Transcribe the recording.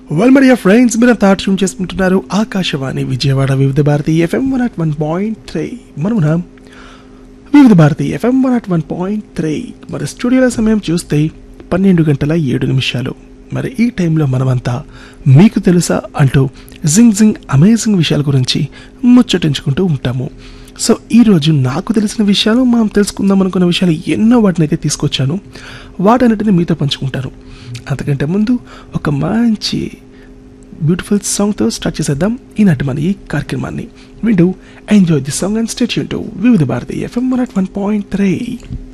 well మరియా friends మీరంతా tune చేసుకుంటున్నారు Akashvani Vijayawada Vividh Bharati FM one at one point three మనమున Vividh Bharati FM one at one point three మరి స్టూడియోల సమయం చూస్తే పన్నెండు గంటల ఏడు నిమిషాలు మరి ఈ టైంలో మనమంతా మీకు తెలుసా అంటూ జింగ్ జింగ్ అమేజింగ్ విషయాల గురించి ముచ్చటించుకుంటూ ఉంటాము సో ఈరోజు నాకు తెలిసిన విషయాలు మనం తెలుసుకుందాం అనుకున్న విషయాలు ఎన్నో వాటిని అయితే తీసుకొచ్చాను వాటన్నిటిని మీతో పంచుకుంటాను అంతకంటే ముందు ఒక మంచి బ్యూటిఫుల్ సాంగ్తో స్టార్ట్ చేసేద్దాం ఈనాటి మన ఈ కార్యక్రమాన్ని వింటూ enjoy the song and stay tuned to Vividh Bharati FM one at one point three